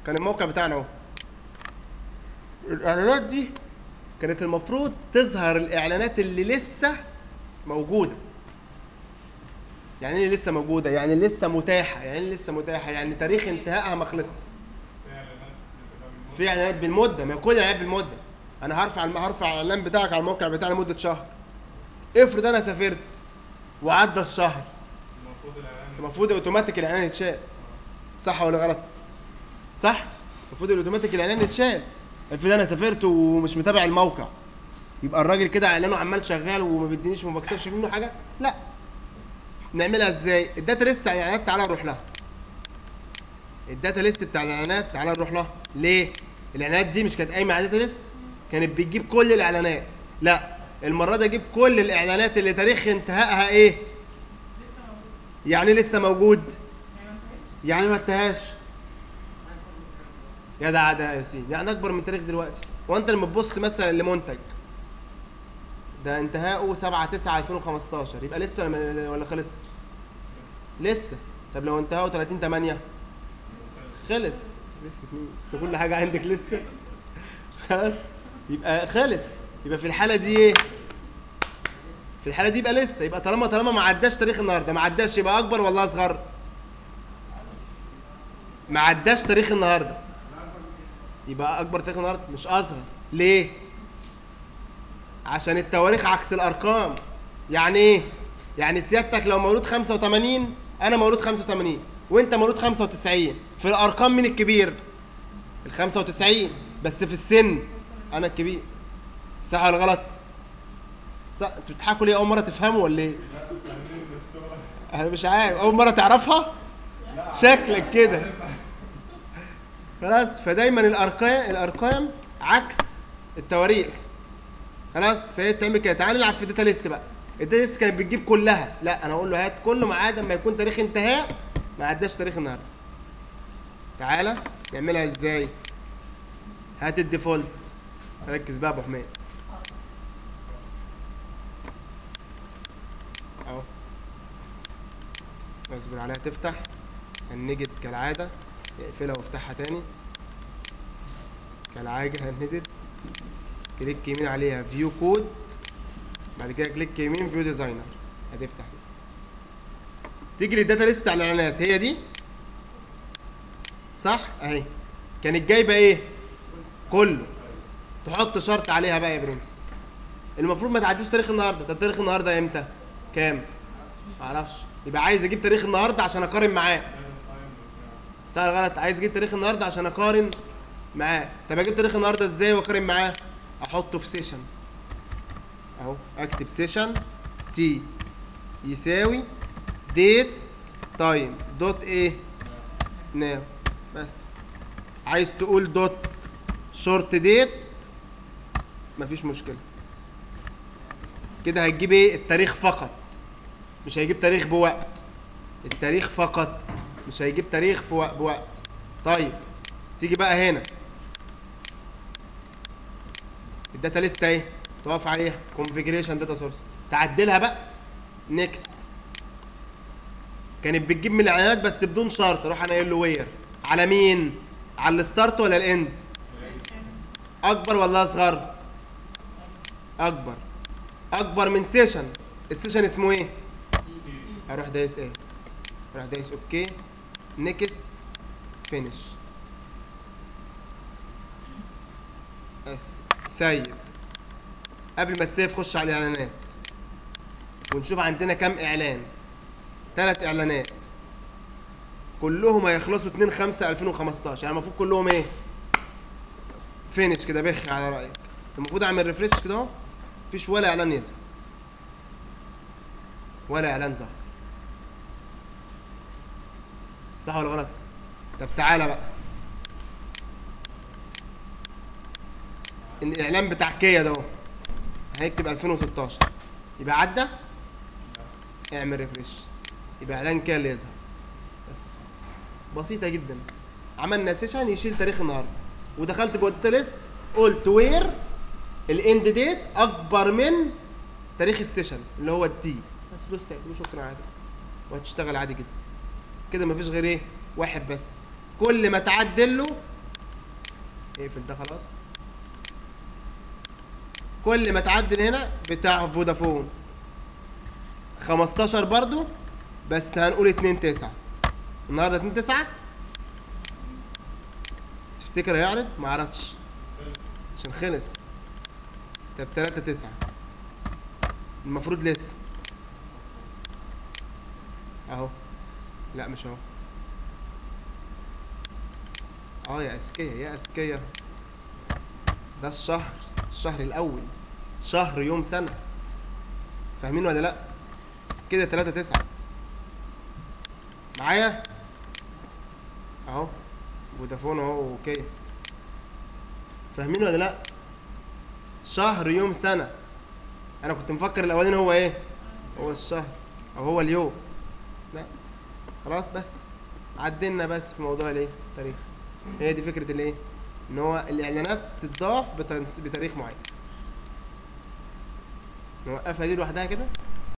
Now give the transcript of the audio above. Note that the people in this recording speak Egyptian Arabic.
كان الموقع بتاعنا اهو الاعلانات دي كانت المفروض تظهر الاعلانات اللي لسه موجوده يعني ايه لسه موجوده يعني لسه متاحه يعني إيه لسه متاحه يعني تاريخ انتهائها ما خلص في اعلانات بالمده ما كل الاعلانات بالمده انا هرفع الم- هرفع الاعلان بتاعك على الموقع بتاعي لمده شهر افرض انا سافرت وعدى الشهر المفروض الاعلان المفروض اوتوماتيك الاعلان يتشال صح ولا غلط صح المفروض الاوتوماتيك الاعلان يتشال افرض انا سافرت ومش متابع الموقع يبقى الراجل كده اعلانه عمال شغال وما بيدينيش وما بكسبش منه حاجه لا نعملها ازاي الداتا ليست بتاع الاعلانات تعالى نروح لها الداتا ليست بتاع الاعلانات تعالى نروح لها ليه الاعلانات دي مش كانت قايمه على داتا ليست كانت بتجيب كل الاعلانات لا المره دي اجيب كل الاعلانات اللي تاريخ انتهائها ايه يعني لسه موجود يعني ما انتهاش يا ده ده يا ياسين يعني اكبر من تاريخ دلوقتي وانت لما تبص مثلا لمنتج ده انتهاؤه 7 9 2015 يبقى لسه ولا ولا خلص لسه طب لو انتهاؤه 30 8 خلص لسه اتنين انت كل حاجه عندك لسه خلاص يبقى خلص يبقى في الحاله دي ايه في الحاله دي يبقى لسه يبقى طالما طالما ما عداش تاريخ النهارده ما عداش يبقى اكبر ولا اصغر ما عداش تاريخ النهارده يبقى اكبر تاريخ النهارده مش اصغر ليه عشان التواريخ عكس الارقام يعني ايه يعني سيادتك لو مولود 85 انا مولود 85 وانت مولود 95 في الارقام مين الكبير ال 95 بس في السن انا الكبير صح ولا غلط صح انتوا بتضحكوا ليه اول مره تفهموا ولا ايه انا مش عارف اول مره تعرفها شكلك كده خلاص فدايما الارقام الارقام عكس التواريخ خلاص فهي تعمل كده تعال نلعب في الداتا ليست بقى الداتا ليست كانت بتجيب كلها لا انا اقول له هات كله ما عدا ما يكون تاريخ انتهاء ما عداش تاريخ النهارده تعالى نعملها ازاي هات الديفولت ركز بقى يا ابو حميد اهو اصبر عليها تفتح هنجد كالعادة اقفلها وافتحها تاني كالعادة هنجد كليك يمين عليها فيو كود بعد كده كليك يمين فيو ديزاينر هتفتح دي. تيجي للداتا ليست على الاعلانات هي دي صح اهي كانت جايبه ايه كله تحط شرط عليها بقى يا برنس المفروض ما تعديش تاريخ النهارده طب تاريخ النهارده امتى كام معرفش يبقى عايز اجيب تاريخ النهارده عشان اقارن معاه صح ولا غلط عايز اجيب تاريخ النهارده عشان اقارن معاه طب اجيب تاريخ النهارده ازاي واقارن معاه احطه في سيشن اهو اكتب سيشن تي يساوي ديت تايم دوت ايه ناو بس عايز تقول دوت شورت ديت مفيش مشكله كده هتجيب ايه التاريخ فقط مش هيجيب تاريخ بوقت التاريخ فقط مش هيجيب تاريخ في وق- بوقت طيب تيجي بقى هنا الداتا ليست اهي تقف عليها كونفيجريشن داتا سورس تعدلها بقى نيكست كانت بتجيب من الاعلانات بس بدون شرط اروح انا قايل له وير على مين على الستارت ولا الاند اكبر ولا اصغر اكبر اكبر من سيشن السيشن اسمه ايه اروح دايس ايه اروح دايس اوكي نيكست فينيش بس سيف قبل ما تسيف خش على الاعلانات ونشوف عندنا كام اعلان ثلاث اعلانات كلهم هيخلصوا 2 5 2015 يعني المفروض كلهم ايه فينش كده بخ على رايك المفروض اعمل ريفريش كده اهو مفيش ولا اعلان يظهر ولا اعلان ظهر صح ولا غلط طب تعالى بقى ان الاعلان بتاع كيا ده اهو هيكتب 2016 يبقى عدى اعمل ريفريش يبقى اعلان كيا اللي يظهر بس بسيطه جدا عملنا سيشن يشيل تاريخ النهارده ودخلت جوه الداتا ليست قلت وير الاند ديت اكبر من تاريخ السيشن اللي هو الدي بس دوس تاني وشكرا عادي وهتشتغل عادي جدا كده مفيش غير ايه واحد بس كل ما تعدل له اقفل ده خلاص كل ما تعدل هنا بتاع فودافون 15 برضو بس هنقول 2 9 النهارده 2 9 تفتكر هيعرض ما عرضش عشان خلص طب 3 9 المفروض لسه اهو لا مش اهو اه يا اذكياء يا اذكياء ده الشهر الشهر الاول شهر يوم سنه فاهمين ولا لا كده 3 9 معايا اهو فودافون اهو اوكي فاهمين ولا لا شهر يوم سنه انا كنت مفكر الاولاني هو ايه هو الشهر او هو اليوم لا خلاص بس عدلنا بس في موضوع الايه التاريخ هي دي فكره الايه ان هو الاعلانات تضاف بتنس- بتاريخ معين نوقفها دي لوحدها كده